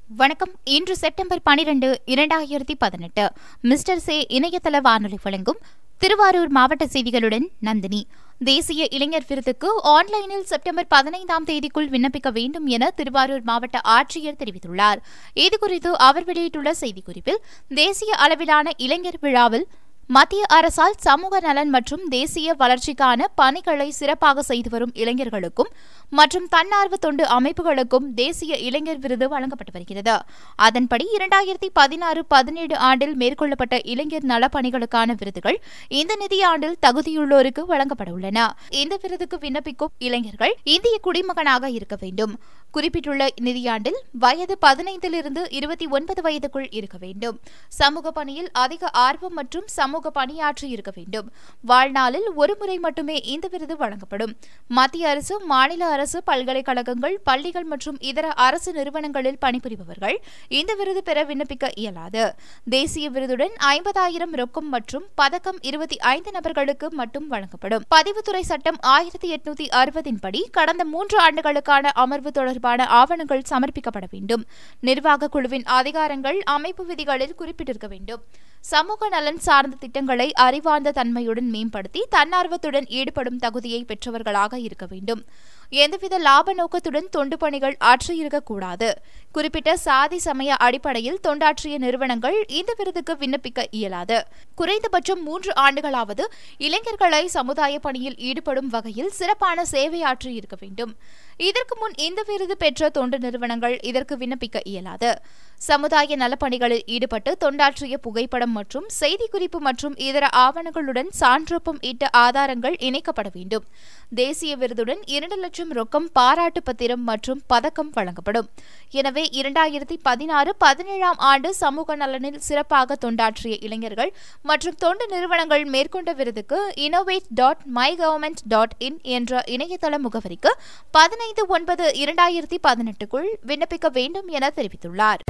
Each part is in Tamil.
வணக்கம் இன்று செப்டம்பர் பனிரெண்டு இரண்டாயிரத்தி பதினெட்டு மிஸ்டர் சே இணையதள வானொலி வழங்கும் திருவாரூர் மாவட்ட செய்திகளுடன் நந்தினி தேசிய இளைஞர் விருதுக்கு ஆன்லைனில் செப்டம்பர் பதினைந்தாம் தேதிக்குள் விண்ணப்பிக்க வேண்டும் என திருவாரூர் மாவட்ட ஆட்சியர் தெரிவித்துள்ளார் இதுகுறித்து அவர் வெளியிட்டுள்ள செய்திக்குறிப்பில் தேசிய அளவிலான இளைஞர் விழாவில் மத்திய அரசால் சமூக நலன் மற்றும் தேசிய வளர்ச்சிக்கான பணிகளை சிறப்பாக செய்து வரும் இளைஞர்களுக்கும் மற்றும் தன்னார்வ தொண்டு அமைப்புகளுக்கும் தேசிய இளைஞர் விருது வழங்கப்பட்டு வருகிறது அதன்படி இரண்டாயிரத்தி பதினாறு பதினேழு ஆண்டில் மேற்கொள்ளப்பட்ட இளைஞர் நலப்பணிகளுக்கான விருதுகள் இந்த நிதியாண்டில் தகுதியுள்ளோருக்கு வழங்கப்பட உள்ளன இந்த விருதுக்கு விண்ணப்பிக்கும் இளைஞர்கள் இந்திய குடிமகனாக இருக்க வேண்டும் குறிப்பிட்டுள்ள நிதியாண்டில் வயது பதினைந்திலிருந்து இருபத்தி ஒன்பது வயதுக்குள் இருக்க வேண்டும் சமூக பணியில் அதிக ஆர்வம் மற்றும் சமூக பணியாற்றி இருக்க வேண்டும் வாழ்நாளில் ஒருமுறை மட்டுமே இந்த விருது வழங்கப்படும் மத்திய அரசு மாநில அரசு பல்கலைக்கழகங்கள் பள்ளிகள் மற்றும் இதர அரசு நிறுவனங்களில் பணிபுரிபவர்கள் இந்த விருது பெற விண்ணப்பிக்க இயலாது தேசிய விருதுடன் ஐம்பதாயிரம் ரொக்கம் மற்றும் பதக்கம் இருபத்தி ஐந்து நபர்களுக்கு மட்டும் வழங்கப்படும் பதிவுத்துறை சட்டம் ஆயிரத்தி எட்நூத்தி அறுபதின் படி கடந்த மூன்று ஆண்டுகளுக்கான அமர்வு தொடர்பான ஆவணங்கள் சமர்ப்பிக்கப்பட வேண்டும் நிர்வாக குழுவின் அதிகாரங்கள் அமைப்பு விதிகளில் குறிப்பிட்டிருக்க வேண்டும் சமூக நலன் சார்ந்த திட்டங்களை அறிவார்ந்த தன்மையுடன் மேம்படுத்தி தன்னார்வத்துடன் ஈடுபடும் தகுதியை பெற்றவர்களாக இருக்க வேண்டும் எந்தவித லாப நோக்கத்துடன் தொண்டு பணிகள் ஆற்றியிருக்கக்கூடாது குறிப்பிட்ட சாதி சமய அடிப்படையில் தொண்டாற்றிய நிறுவனங்கள் இந்த விருதுக்கு விண்ணப்பிக்க இயலாது குறைந்தபட்சம் மூன்று ஆண்டுகளாவது இளைஞர்களை சமுதாய பணியில் ஈடுபடும் வகையில் சிறப்பான சேவையாற்றி இருக்க வேண்டும் இதற்கு முன் இந்த விருது பெற்ற தொண்டு நிறுவனங்கள் இதற்கு விண்ணப்பிக்க இயலாது சமுதாய நலப்பணிகளில் ஈடுபட்டு தொண்டாற்றிய புகைப்படம் மற்றும் செய்திக்குறிப்பு மற்றும் இதர ஆவணங்களுடன் சான்றொப்பம் இட்ட ஆதாரங்கள் இணைக்கப்பட வேண்டும் தேசிய விருதுடன் இரண்டு லட்சம் ரொக்கம் பாராட்டு பத்திரம் மற்றும் பதக்கம் வழங்கப்படும் எனவே இரண்டாயிரத்தி பதினாறு பதினேழாம் ஆண்டு சமூக நலனில் சிறப்பாக தொண்டாற்றிய இளைஞர்கள் மற்றும் தொண்டு நிறுவனங்கள் மேற்கொண்ட விருதுக்கு innovate dot my government dot in என்ற இணையதள முகவரிக்கு பதினைந்து ஒன்பது இரண்டாயிரத்தி பதினெட்டுக்குள் விண்ணப்பிக்க வேண்டும் என தெரிவித்துள்ளார்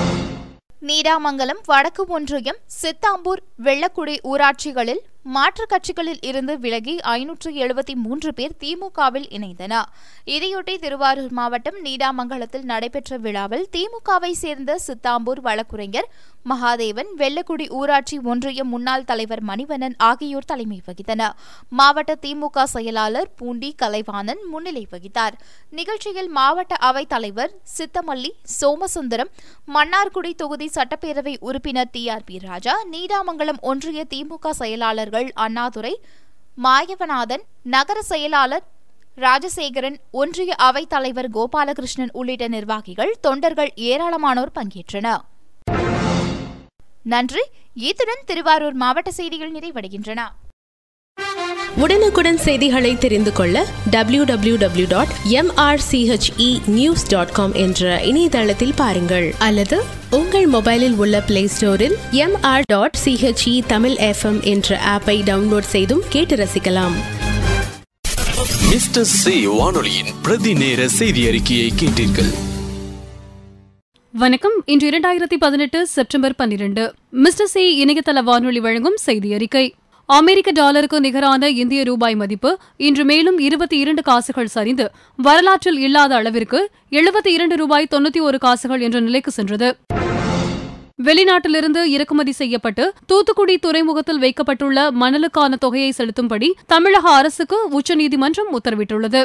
நீடாமங்கலம் வடக்கு ஒன்றியம் சித்தாம்பூர் வெள்ளக்குடி ஊராட்சிகளில் மாற்றுக் கட்சிகளில் இருந்து விலகி ஐநூற்று எழுபத்தி மூன்று பேர் திமுகவில் இணைந்தனர் இதையொட்டி திருவாரூர் மாவட்டம் நீடாமங்கலத்தில் நடைபெற்ற விழாவில் திமுகவை சேர்ந்த சித்தாம்பூர் வழக்குரைஞர் மகாதேவன் வெள்ளக்குடி ஊராட்சி ஒன்றிய முன்னாள் தலைவர் மணிவண்ணன் ஆகியோர் தலைமை வகித்தனர் மாவட்ட திமுக செயலாளர் பூண்டி கலைவாணன் முன்னிலை வகித்தார் நிகழ்ச்சியில் மாவட்ட அவைத் தலைவர் சித்தமல்லி சோமசுந்தரம் மன்னார்குடி தொகுதி சட்டப்பேரவை உறுப்பினர் T R B Raja Needamangalam ஒன்றிய திமுக செயலாளர்கள் அண்ணாதுரை மாயவநாதன் நகர செயலாளர் ராஜசேகரன் ஒன்றிய அவைத் தலைவர் கோபாலகிருஷ்ணன் உள்ளிட்ட நிர்வாகிகள் தொண்டர்கள் ஏராளமானோர் பங்கேற்றனர் நன்றி இத்துடன் திருவாரூர் மாவட்ட செய்திகள் நிறைவடைகின்றன உடனுக்குடன் செய்திகளை தெரிந்து கொள்ள W W W dot MRCHE news dot com என்ற இணையதளத்தில் பாருங்கள் அல்லது உங்கள் மொபைலில் உள்ள பிளே ஸ்டோரில் MR dot CHE Tamil FM என்ற ஆப்பை டவுன்லோட் செய்தும் கேட்டு ரசிக்கலாம் மிஸ்டர் சி வானொலியின் பிரதி நேர செய்தி அறிக்கையை கேட்டீர்கள் வணக்கம் இன்று இரண்டாயிரத்தி பதினெட்டு செப்டம்பர் பன்னிரண்டு மிஸ்டர் சி இணையதள வானொலி வழங்கும் செய்தி அறிக்கை அமெரிக்க டாலருக்கு நிகரான இந்திய ரூபாய் மதிப்பு இன்று மேலும் இருபத்தி இரண்டு காசுகள் சரிந்து வரலாற்றில் இல்லாத அளவிற்கு எழுபத்தி இரண்டு ரூபாய் தொண்ணூத்தி ஒரு காசுகள் என்ற நிலைக்கு சென்றது வெளிநாட்டிலிருந்து இறக்குமதி செய்யப்பட்டு தூத்துக்குடி துறைமுகத்தில் வைக்கப்பட்டுள்ள மணலுக்கான தொகையை செலுத்தும்படி தமிழக அரசுக்கு உச்சநீதிமன்றம் உத்தரவிட்டுள்ளது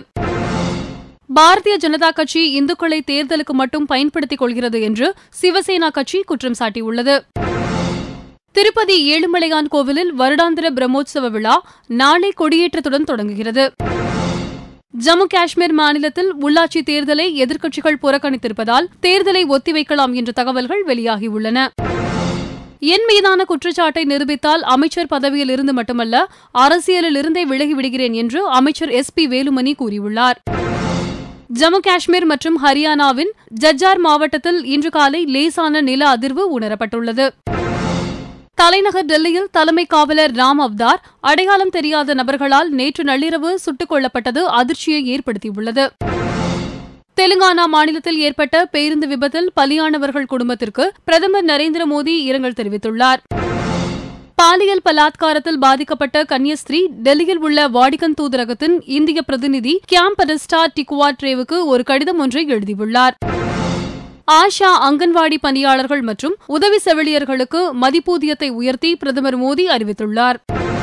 பாரதிய ஜனதா கட்சி இந்துக்களை தேர்தலுக்கு மட்டும் பயன்படுத்திக் கொள்கிறது என்று சிவசேனா கட்சி குற்றம் சாட்டியுள்ளது திருப்பதி ஏழுமலையான் கோவிலில் வருடாந்திர பிரம்மோற்சவ விழா நாளை கொடியேற்றத்துடன் தொடங்குகிறது ஜம்மு காஷ்மீர் மாநிலத்தில் உள்ளாட்சி தேர்தலை எதிர்க்கட்சிகள் புறக்கணித்திருப்பதால் தேர்தலை ஒத்திவைக்கலாம் என்ற தகவல்கள் வெளியாகியுள்ளன என் மீதான குற்றச்சாட்டை நிரூபித்தால் அமைச்சர் பதவியில் இருந்து மட்டுமல்ல அரசியலில் இருந்தே விலகிவிடுகிறேன் என்று அமைச்சர் எஸ் பி வேலுமணி கூறியுள்ளார் ஜம்மு காஷ்மீர் மற்றும் ஹரியானாவின் ஜஜ்ஜார் மாவட்டத்தில் இன்று காலை லேசான நில அதிர்வு உணரப்பட்டுள்ளது தலைநகர் டெல்லியில் தலைமை காவலர் ராம் அவ்தார் அடையாளம் தெரியாத நபர்களால் நேற்று நள்ளிரவு சுட்டுக் கொல்லப்பட்டது அதிர்ச்சியை ஏற்படுத்தியுள்ளது தெலுங்கானா மாநிலத்தில் ஏற்பட்ட பேருந்து விபத்தில் பலியானவர்கள் குடும்பத்திற்கு பிரதமர் நரேந்திர மோடி இரங்கல் தெரிவித்துள்ளார் பாலியல் பலாத்காரத்தில் பாதிக்கப்பட்ட கன்னியஸ்திரீ டெல்லியில் உள்ள வாடிகன் தூதரகத்தின் இந்திய பிரதிநிதி கியாம் பரஸ்டா டிகுவா ட்ரேவுக்கு ஒரு கடிதம் ஒன்றை எழுதியுள்ளார் ஆஷா அங்கன்வாடி பணியாளர்கள் மற்றும் உதவி செவிலியர்களுக்கு மதிப்பூதியத்தை உயர்த்தி பிரதமர் மோடி அறிவித்துள்ளார்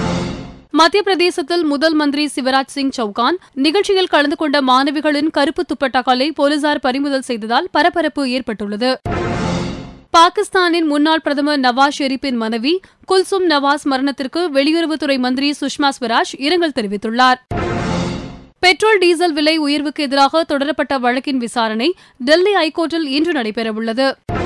மத்திய பிரதேசத்தில் முதல் மந்திரி சிவராஜ் சிங் சௌகான் நிகழ்ச்சியில் கலந்து கொண்ட மாணவிகளின் கருப்பு துப்பட்டாக்களை போலீசார் பறிமுதல் செய்ததால் பரபரப்பு ஏற்பட்டுள்ளது பாகிஸ்தானின் முன்னாள் பிரதமர் நவாஸ் ஷெரீப்பின் மனைவி குல்சும் நவாஸ் மரணத்திற்கு வெளியுறவுத்துறை மந்திரி சுஷ்மா ஸ்வராஜ் இரங்கல் தெரிவித்துள்ளார் பெட்ரோல் டீசல் விலை உயர்வுக்கு எதிராக தொடரப்பட்ட வழக்கின் விசாரணை டெல்லி ஐகோர்ட்டில் இன்று நடைபெறவுள்ளது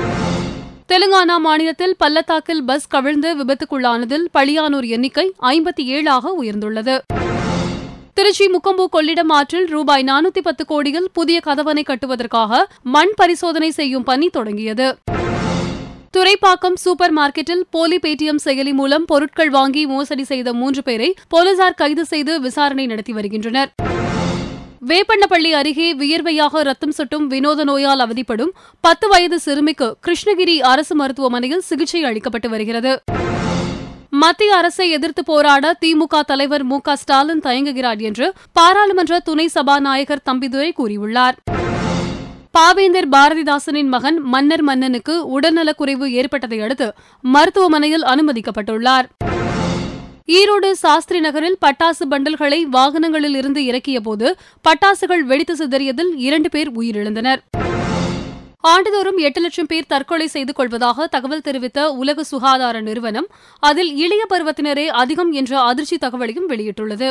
தெலுங்கானா மாநிலத்தில் பள்ளத்தாக்கில் பஸ் கவிழ்ந்து விபத்துக்குள்ளானதில் பலியானோர் எண்ணிக்கை ஐம்பத்தி ஏழாக உயர்ந்துள்ளது திருச்சி முக்கொம்பு கொள்ளிடம் ஆற்றில் ரூபாய் நானூத்தி பத்து கோடியில் புதிய கதவணை கட்டுவதற்காக மண் பரிசோதனை செய்யும் பணி தொடங்கியது துரைப்பாக்கம் சூப்பர் மார்க்கெட்டில் போலி பேடிஎம் செயலி மூலம் பொருட்கள் வாங்கி மோசடி செய்த மூன்று பேரை போலீசார் கைது செய்து விசாரணை நடத்தி வருகின்றனர் வேப்பண்ணப்பள்ளி அருகே வியர்வையாக ரத்தம் சொட்டும் வினோத நோயால் அவதிப்படும் பத்து வயது சிறுமிக்கு கிருஷ்ணகிரி அரசு மருத்துவமனையில் சிகிச்சை அளிக்கப்பட்டு வருகிறது மத்திய அரசை எதிர்த்து போராட திமுக தலைவர் மு க ஸ்டாலின் தயங்குகிறார் என்று பாராளுமன்ற துணை சபாநாயகர் தம்பிதுரை கூறியுள்ளார் பாவேந்தர் பாரதிதாசனின் மகன் மன்னர் மன்னனுக்கு உடல்நலக்குறைவு ஏற்பட்டதை அடுத்து மருத்துவமனையில் அனுமதிக்கப்பட்டுள்ளார் ஈரோடு சாஸ்திரி நகரில் பட்டாசு பண்டல்களை வாகனங்களில் இருந்து இறக்கியபோது பட்டாசுகள் வெடித்து சிதறியதில் இரண்டு பேர் உயிரிழந்தனர் ஆண்டுதோறும் எட்டு லட்சம் பேர் தற்கொலை செய்து கொள்வதாக தகவல் தெரிவித்த உலக சுகாதார நிறுவனம் அதில் இளைய பருவத்தினரே அதிகம் என்ற அதிர்ச்சி தகவலையும் வெளியிட்டுள்ளது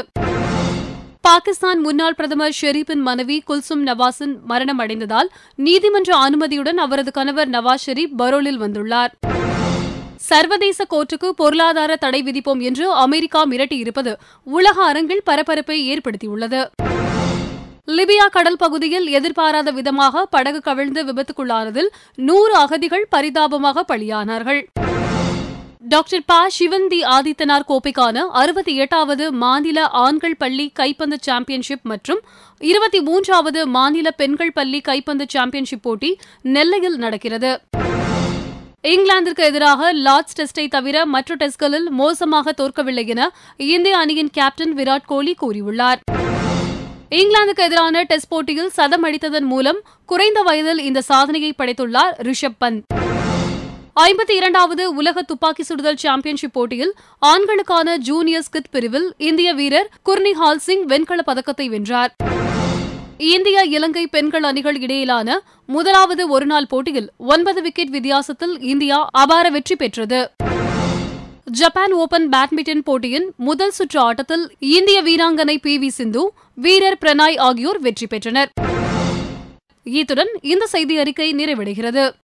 பாகிஸ்தான் முன்னாள் பிரதமர் ஷெரீப்பின் மனைவி குல்சும் நவாஸின் மரணம் அடைந்ததால் நீதிமன்ற அனுமதியுடன் அவரது கணவர் நவாஸ் ஷெரீப் பரோலில் வந்துள்ளார் சர்வதேச கோர்ட்டுக்கு பொருளாதார தடை விதிப்போம் என்று அமெரிக்கா மிரட்டியிருப்பது உலக அரங்கில் பரபரப்பை ஏற்படுத்தியுள்ளது லிபியா கடல் பகுதியில் எதிர்பாராத விதமாக படகு கவிழ்ந்து விபத்துக்குள்ளானதில் நூறு அகதிகள் பரிதாபமாக பலியானார்கள் டாக்டர் ப சிவந்தி ஆதித்தனார் கோப்பைக்கான அறுபத்தி எட்டாவது மாநில ஆண்கள் பள்ளி கைப்பந்து சாம்பியன்ஷிப் மற்றும் இருபத்தி மூன்றாவது மாநில பெண்கள் பள்ளி கைப்பந்து சாம்பியன்ஷிப் போட்டி நெல்லையில் நடக்கிறது இங்கிலாந்திற்கு எதிராக லார்ட்ஸ் டெஸ்டை தவிர மற்ற டெஸ்ட்களில் மோசமாக தோற்கவில்லை என இந்திய அணியின் கேப்டன் விராட் கோலி கூறியுள்ளார் இங்கிலாந்துக்கு எதிரான டெஸ்ட் போட்டியில் சதம் அடித்ததன் மூலம் குறைந்த வயதில் இந்த சாதனையை படைத்துள்ளார் ரிஷப் பந்த் ஐம்பத்தி இரண்டாவது உலக துப்பாக்கி சுடுதல் சாம்பியன்ஷிப் போட்டியில் ஆண்களுக்கான ஜூனியர் ஸ்கிட் பிரிவில் இந்திய வீரர் குர்னி ஹால் சிங் வெண்கலப் பதக்கத்தை வென்றார் இந்திய இலங்கை பெண்கள் அணிகள் இடையிலான முதலாவது ஒருநாள் போட்டியில் ஒன்பது விக்கெட் வித்தியாசத்தில் இந்தியா அபார வெற்றி பெற்றது ஜப்பான் ஓபன் பேட்மிண்டன் போட்டியின் முதல் சுற்று ஆட்டத்தில் இந்திய வீராங்கனை பி வி சிந்து வீரர் பிரணாய் ஆகியோர் வெற்றி பெற்றனர் இத்துடன் இந்த செய்தி அறிக்கை நிறைவடைகிறது